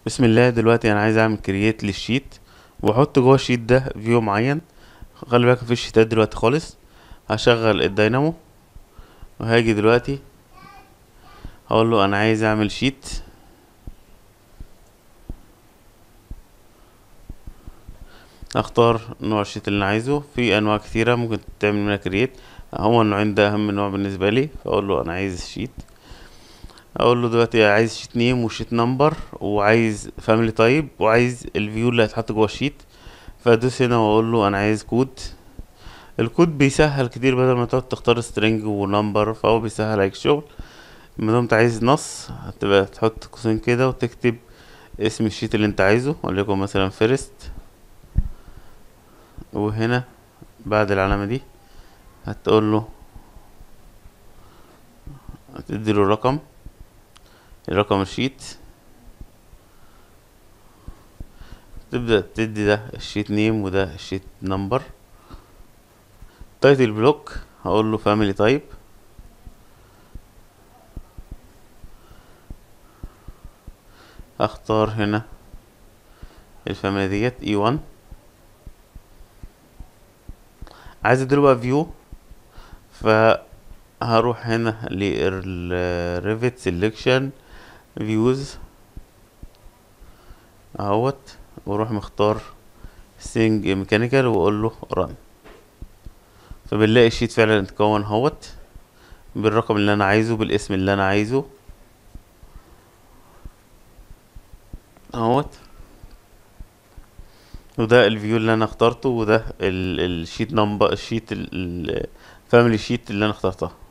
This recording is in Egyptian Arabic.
بسم الله دلوقتي انا عايز اعمل كرييت للشيت واحط جوه الشيت ده فيو معين خلي بالك مفيش شيتات دلوقتي خالص هشغل الدينامو وهاجي دلوقتي هقول له انا عايز اعمل شيت اختار نوع الشيت اللي انا عايزه في انواع كتيره ممكن تعمل منها كرييت هو النوعين ده اهم نوع بالنسبه لي فاقول له انا عايز شيت اقول له دلوقتي عايز شيت نيم وشيت نمبر وعايز فاميلي تايب وعايز الفيو اللي هيتحط جوه الشيت فادوس هنا واقول له انا عايز كود الكود بيسهل كتير بدل ما تقعد تختار سترينج ونمبر فهو بيسهل عليك الشغل ما دام انت عايز نص هتبقى تحط قوسين كده وتكتب اسم الشيت اللي انت عايزه وليكن مثلا فيرست وهنا بعد العلامة دي هتقول له هتديله الرقم الرقم الشيت تبدأ تدي ده الشيت نيم وده الشيت نمبر تايتل بلوك هقول له فاميلي تايب اختار هنا الفاميلي ديت اي 1 عايز اديله بقى فيو فهروح هنا للريفت سيلكشن فيوز اهوت واروح مختار سينج ميكانيكال واقول له رن فبنلاقي الشيت فعلا اتكون اهوت بالرقم اللي انا عايزه بالاسم اللي انا عايزه اهوت وده الفيو اللي انا اخترته وده الشيت نمبر الشيت الفاميلي شيت اللي انا اخترتها